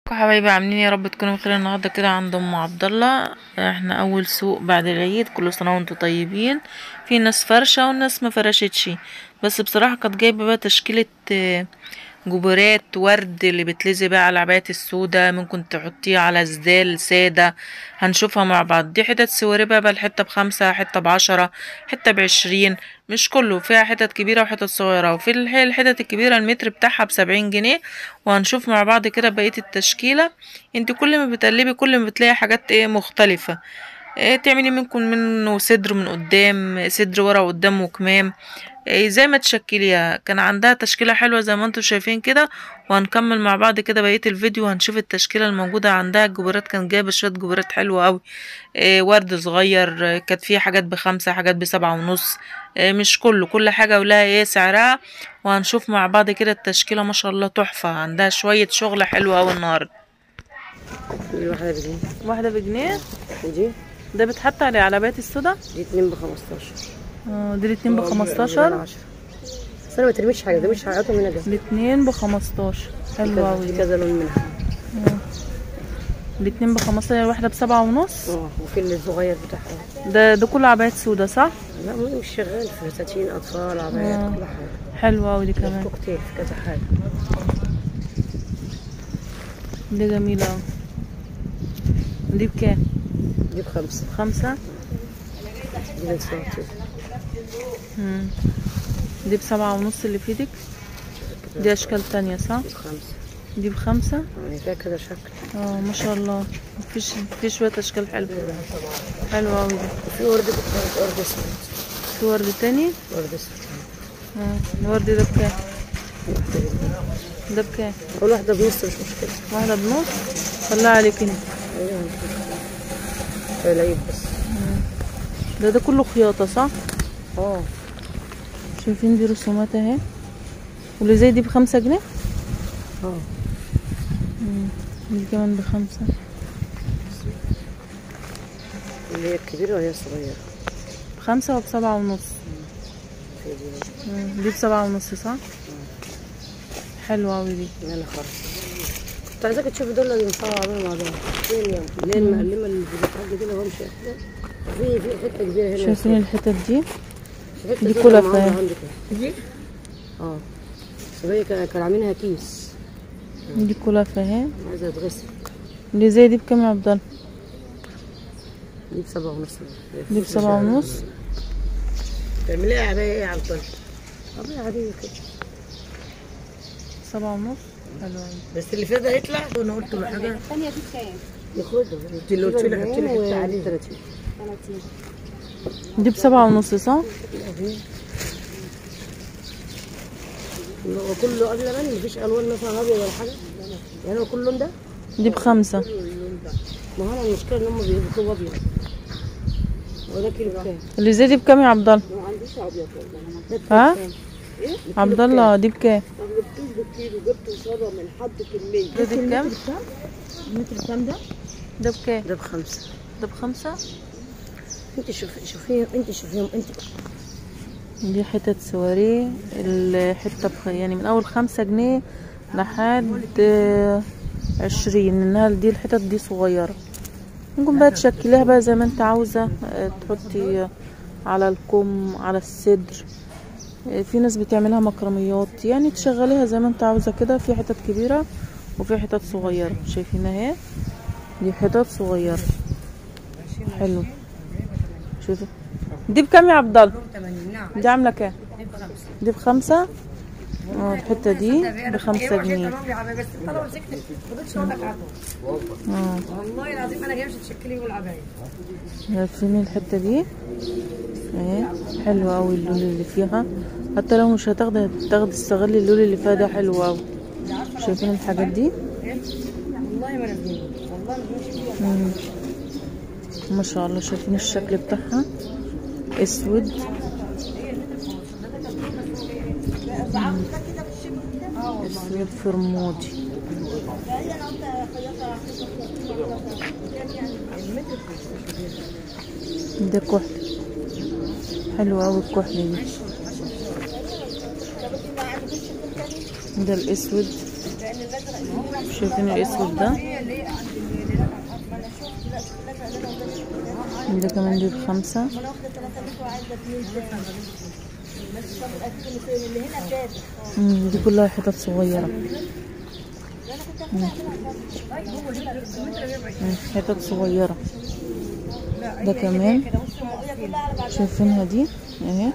حبايبي عاملين يا رب تكونوا بخير النهارده كده عند ام عبد الله احنا اول سوق بعد العيد كل سنه وانتم طيبين في ناس فرشه والناس ما فرشتش بس بصراحه كانت جايبه بقى تشكيله آه، جبرات ورد اللي بتلزق بقى على العبايات السوداء ممكن تحطيه على سدال ساده هنشوفها مع بعض دي حتت سواري بقى, بقى الحته بخمسة حته بعشرة حته بعشرين مش كله فيها حتت كبيره وحتت صغيره وفي الح- الحتت الكبيره المتر بتاعها بسبعين جنيه وهنشوف مع بعض كده بقيه التشكيله انت كل ما بتقلبي كل ما بتلاقي حاجات ايه مختلفه إيه تعملي منكم منه صدر من قدام صدر ورا وقدام وكمام إيه زي ما تشكليها كان عندها تشكيلة حلوة زي ما انتم شايفين كده وهنكمل مع بعض كده بقية الفيديو وهنشوف التشكيلة الموجودة عندها الجبرات كان جايبة شوية جبرات حلوة اوي إيه ورد صغير إيه كانت فيه حاجات بخمسة حاجات بسبعة ونص إيه مش كله كل حاجة ولها ايه سعرها وهنشوف مع بعض كده التشكيلة ما شاء الله تحفة عندها شوية شغل حلو اوي النهاردة دي واحدة بجنيه واحدة بجنيه ودي ده بتحط على علبات السودا دي اتنين بخمستاشر اه دي الاتنين دي بخمستاشر عشرة بس انا ما ترميش حاجة ده مش حاجاتهم هنا ده الاتنين بخمستاشر في حلو كذا- اوي في كذا لون منها الاتنين بخمستاشر واحدة بسبعة ونص اه وفي الصغير بتاعها ده ده كله عبايات سودا صح؟ لا مو مش شغال في فساتين اطفال عبايات آه. كل حاجة حلوة اوي دي كمان كوكتيل في كذا حاجة دي جميلة اوي دي بكام؟ دي بخمسة خمسة دي بنسواتي مم. دي بسبعة ونص اللي في ايدك دي اشكال تانية صح؟ دي بخمسة دي بخمسة يعني فيها كذا شكل اه ما شاء الله مفيش في شوية اشكال حلوة حلوة اوي دي وفي ورد بخمسة ورد اسود في ورد تاني ورد اسود اه الورد ده بكام؟ واحدة بجنيه ده بكام؟ كل واحدة بنص مش مشكلة واحدة بنص طلع عليك انت ايوه في العيد بس ده ده كله خياطة صح؟ اه شايفين دي رسومات اهي واللي زي دي بخمسة جنيه اه دي كمان بخمسة اللي هي الكبيرة وهي الصغيرة بخمسة وبسبعة ونص في دي مم. دي بسبعة ونص صح؟ حلوة اوي دي اللي انا خالص كنت عايزاك تشوفي دول اللي ينفعوا عملوا مع بعض فين يا اللي هي المقلمة اللي بتتحط كده وامشي في في حتة كبيرة هنا شايفين الحتت دي؟ في حتة دي كده كلها معاها فاهم. عندك دي اه بس هي كان- كانوا عاملينها كيس دي كلها فاهم عايزة تغسل اللي زي دي بكام يا عبد الله؟ دي بسبعة ونص دي بسبعة ونص تعمليها عباية ايه يا عبد الله؟ عباية عادية كده سبعة ونص حلوة اوي بس اللي فات ده هيطلع وانا قلت له حاجة الثانية دي بكام؟ ياخدها انت اللي قلت لي حط لي حتة عليه 30 دي بسبعة ونص صح؟ وكله قبل من مفيش الوان مثلا ابيض ولا حاجه يعني هو كل لون ده دي بخمسة ما هو انا المشكله ان هم بيبقوا ابيض وده كيلو بكام؟ اللي زي دي بكام يا عبد الله؟ ما عنديش ابيض والله ده ها؟ بكام؟ ايه؟ عبد الله دي بكام؟ ما جبتوش بالكيلو جبته صدى من حد كميه ده دي بكام؟ المتر كام ده؟ ده بكام؟ ده بخمسه ده بخمسة انت شوفي شوفيهم انت شوفيهم انت دي حتت سواريه الحتة بخ... يعني من أول خمسة جنيه لحد آه، عشرين إنها دي الحتت دي صغيرة ممكن بقى تشكليها بقى زي ما انت عاوزة آه، تحطي على الكم على الصدر آه، في ناس بتعملها مكرميات يعني تشغليها زي ما انت عاوزة كده في حتت كبيرة وفي حتت صغيرة شايفينها اهي دي حتت صغيرة حلو شوفي دي بكام يا عبد الله دي عاملة كام؟ دي بخمسة اه الحتة دي بخمسة جنيه بس طلعوا مسكت ما رضيتش اقول لك عنه اه والله العظيم انا جايه مش تشكلي والعبايه شايفين الحتة دي اهي حلوة اوي اللون اللي فيها حتى لو مش هتاخدي هتاخدي استغلي اللون اللي فيها ده حلو اوي شايفين الحاجات دي والله ما نازلين والله ما نازلين مم. ما شاء الله شايفين الشكل بتاعها اسود مم. اسود فرمودي ده كحل حلو اوي الكحل دي ده الاسود شايفين الاسود ده ده كمان دي بخمسة مم، دي كلها حتت صغيرة مم. مم، حتت صغيرة ده كمان شايفينها دي اهي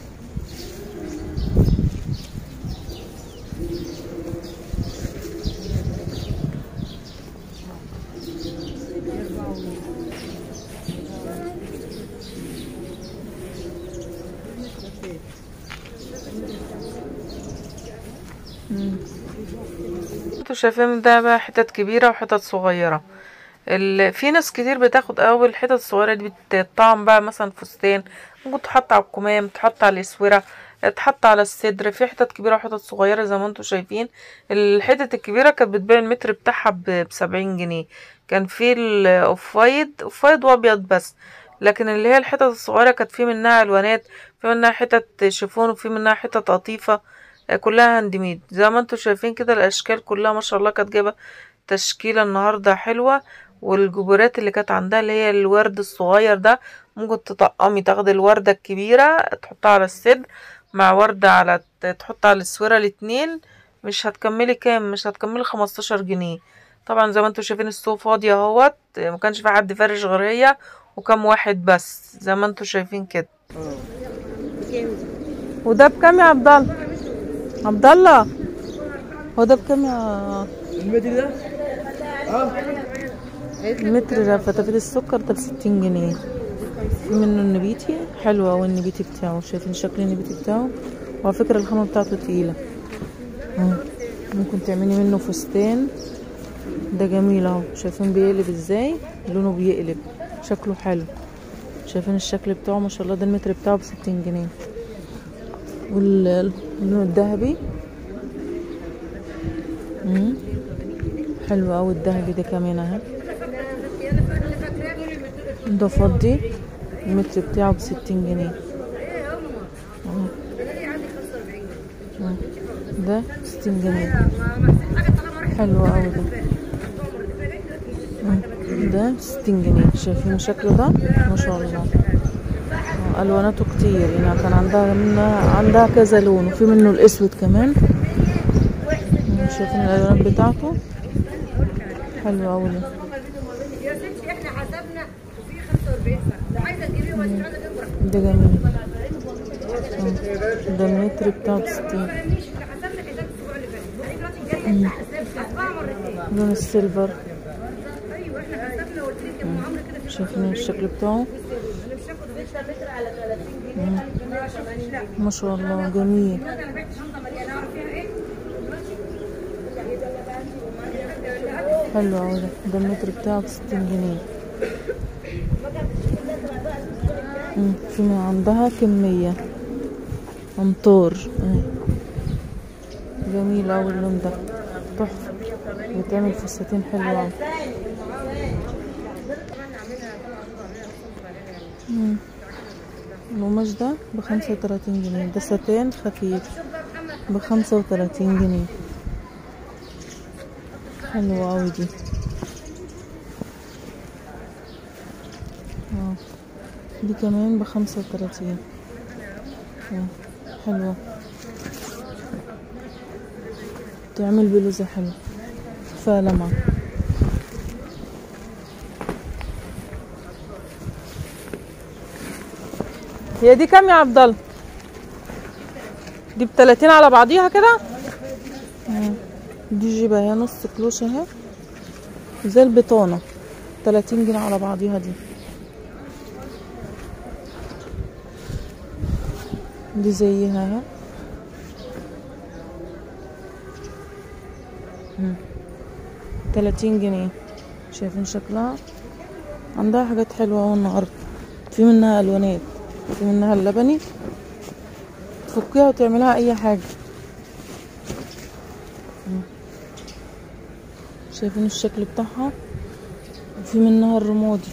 انتوا شايفين ده بقى حتت كبيرة وحتت صغيرة ال... في ناس كتير بتاخد اول الحتت الصغيرة دي بتطعم بقى مثلا فستان ممكن تحط على الكمام تحط على الاسورة تحط على الصدر في حتت كبيرة وحتت صغيرة زي ما انتوا شايفين الحتت الكبيرة كانت بتبيع المتر بتاعها ب- بسبعين جنيه كان في الاوف وايد اوف وايد وابيض بس لكن اللي هي الحتت الصغيرة كانت في منها الوانات في منها حتت شيفون وفي منها حتت قطيفة آه، كلها هاند ميد زي ما انتوا شايفين كده الاشكال كلها ما شاء الله كانت جايبه تشكيله النهارده حلوه والجبورات اللي كانت عندها اللي هي الورد الصغير ده ممكن تطقمي تاخدي الورده الكبيره تحطها على الصدر مع ورده على تحط على السوره الاتنين مش هتكملي كام مش هتكملي خمستاشر جنيه طبعا زي ما انتوا شايفين السوق فاضي اهوت ما كانش في حد فارش غير هي وكم واحد بس زي ما انتوا شايفين كده وده بكام يا عبد الله عبد الله هو ده بكام يا المتر ده؟ اه المتر ده فتافيت السكر ده بستين جنيه في منه النبيتي حلو اوي النبيتي بتاعه شايفين شكل النبيتي بتاعه وعلى فكرة الخامة بتاعته تقيلة اهو. ممكن تعملي منه فستان ده جميل اهو شايفين بيقلب ازاي لونه بيقلب شكله حلو شايفين الشكل بتاعه ما شاء الله ده المتر بتاعه بستين جنيه واللون الذهبي مم. حلو اوي الذهبي ده كمان اهي ده فضي المتر بتاعه بستين جنيه اهو. اهو. ده ستين جنيه حلو اوي ده اهو. ده ستين جنيه شايفين شكله ده ما شاء الله آه، الواناته كتير يعني كان عندها منها عندها كذا لون وفي منه الاسود كمان مم، شايفين الالوان بتاعته حلو اوي ده يا ستي احنا حسبنا وفي 45 سنه لو عايزه تجيبيه وما تجيبيه عندك اكبر ده جميل آه، ده المتر بتاعه بستين مش احنا حسبنا حساب الاسبوع اللي فات بقى دلوقتي جايه حسبها مرتين لون السيلفر ايوه احنا حسبنا وقلت لك يا ام عمرو كده في شايفين الشكل بتاعه انا مش هاخد 6 متر على 30 جنيه لا ما شاء الله جميل انا بعت شنطه مليانه اعرف فيها ايه حلو اوي ده ده المتر بتاعه بستين جنيه مم، في من عندها كمية امطار اهي. جميل اوي اللون ده تحفة بتعمل فساتين حلوة اوي مم. القماش ده بخمسة وتلاتين جنيه ده ستان خفيف بخمسة وتلاتين جنيه حلوة اوي دي اه دي كمان بخمسة وتلاتين اه حلوة تعمل بلوزة حلوة فيها لمعة هي دي كام يا عبد الله دي بتلاتين على بعضيها كده اه. دي جيبها هي نص كلوش اهي زي البطانة تلاتين جنيه على بعضيها دي دي زيها اهي مم. تلاتين جنيه شايفين شكلها عندها حاجات حلوة اهو النهاردة في منها الوانات في منها اللبني تفكيها وتعملها اي حاجة شايفين الشكل بتاعها وفي منها الرمادي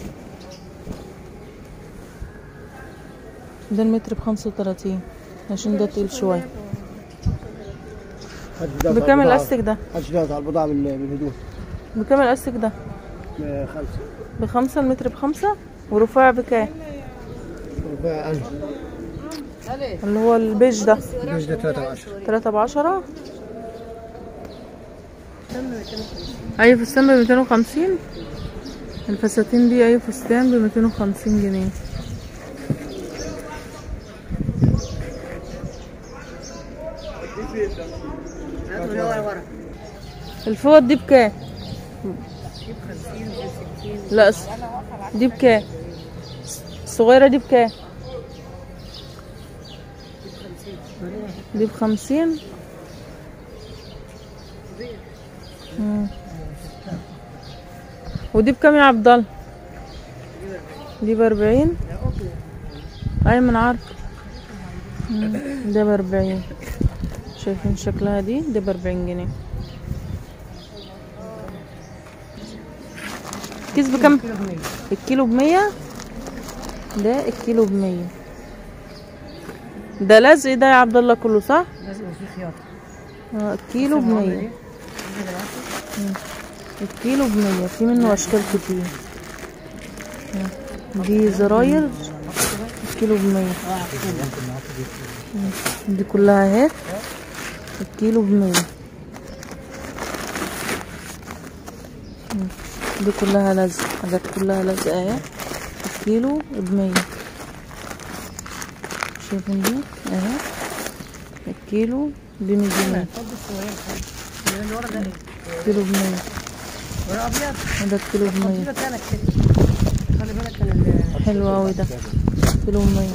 ده المتر بخمسة وتلاتين عشان ده تقيل شوية هات دوت على بكام البضاعة. الاستيك ده هات دوت على البضاعة بال- بالهدوم بكام الاستيك ده بخمسة بخمسة المتر بخمسة ورفاع بكام ربع ألف اللي هو البيج ده الجوز ده تلاتة وعشرة تلاتة بعشرة أي فستان بميتين وخمسين الفساتين دي أي فستان بميتين وخمسين جنيه الفوط دي بكام؟ لا س- دي بكام؟ الصغيرة دي بكام؟ دي بخمسين مم. ودي بكام يا عبد الله دي بأربعين أيمن عارف مم. ده بأربعين شايفين شكلها دي ده بأربعين جنيه كيس بكام الكيلو بمية ده الكيلو بمية ده لزق ده يا عبد الله كله صح لازم في خيار اه الكيلو بمية مم. الكيلو بمية في منه أشكال كتير مم. دي زراير الكيلو بمية مم. دي كلها اهي الكيلو بمية مم. دي كلها لزق حاجات كلها لزق اهي الكيلو بمية شايفين دي اهي الكيلو بمية جنيه كيلو بمية ورق ابيض وده الكيلو بمية كده كانت كده خلي بالك كان ال- حلو اوي ده كيلو بمية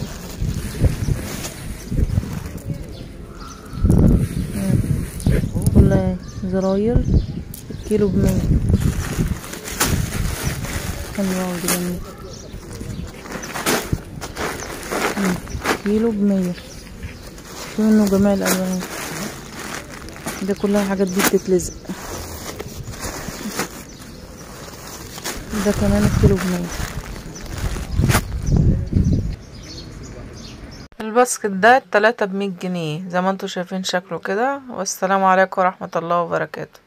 مم. كلها زراير الكيلو بمية حلو اوي ده جميل مم. كيلو بمية في منه جميع الالوان ده كلها حاجات دي بتتلزق ده كمان الكيلو بمية الباسكت ده التلاتة بمية جنيه زي ما انتوا شايفين شكله كده والسلام عليكم ورحمة الله وبركاته